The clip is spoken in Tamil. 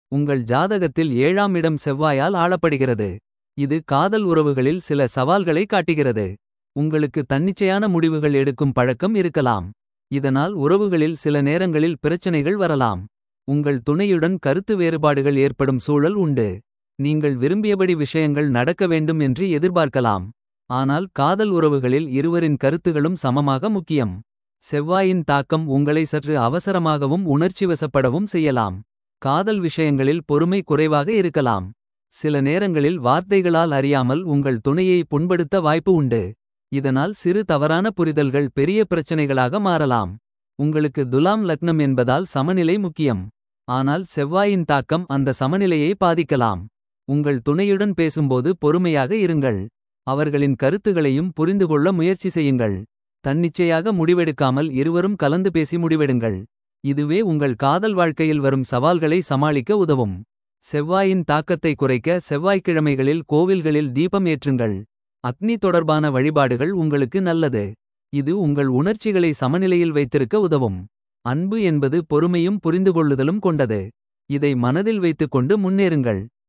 உங்கள் ஜாதகத்தில் ஏழாம் இடம் செவ்வாயால் ஆளப்படுகிறது. இது காதல் உறவுகளில் சில சவால்களை காட்டுகிறது. உங்களுக்கு தன்னிச்சையான முடிவுகள் எடுக்கும் பழக்கம் இருக்கலாம். இதனால் உறவுகளில் சில நேரங்களில் பிரச்சனைகள் வரலாம். உங்கள் துணையுடன் கருத்து வேறுபாடுகள் ஏற்படும் சூழல் உண்டு. நீங்கள் விரும்பியபடி விஷயங்கள் நடக்க வேண்டும் என்று எதிர்பார்க்கலாம். ஆனால் காதல் உறவுகளில் இருவரின் கருத்துகளும் சமமாக முக்கியம். செவ்வாயின் தாக்கம் உங்களை சற்று அவசரமாகவும் உணர்ச்சிவசப்படவும் செய்யலாம். காதல் விஷயங்களில் பொறுமை குறைவாக இருக்கலாம். சில நேரங்களில் வார்த்தைகளால் அறியாமல் உங்கள் துணையை புண்படுத்த வாய்ப்பு உண்டு. இதனால் சிறு தவறான புரிதல்கள் பெரிய பிரச்சனைகளாக மாறலாம். உங்களுக்கு துலாம் லக்னம் என்பதால் சமநிலை முக்கியம். ஆனால் செவ்வாயின் தாக்கம் அந்த சமநிலையை பாதிக்கலாம். உங்கள் துணையுடன் பேசும்போது பொறுமையாக இருங்கள். அவர்களின் கருத்துகளையும் புரிந்துகொள்ள முயற்சி செய்யுங்கள். தன்னிச்சையாக முடிவெடுக்காமல் இருவரும் கலந்து பேசி முடிவெடுங்கள். இதுவே உங்கள் காதல் வாழ்க்கையில் வரும் சவால்களை சமாளிக்க உதவும். செவ்வாயின் தாக்கத்தை குறைக்க செவ்வாய்க்கிழமைகளில் கோவில்களில் தீபம் ஏற்றுங்கள். அக்னி தொடர்பான வழிபாடுகள் உங்களுக்கு நல்லது. இது உங்கள் உணர்ச்சிகளை சமநிலையில் வைத்திருக்க உதவும். அன்பு என்பது பொறுமையும் புரிந்துகொள்ளுதலும் கொண்டது. இதை மனதில் வைத்துக் கொண்டு முன்னேறுங்கள்.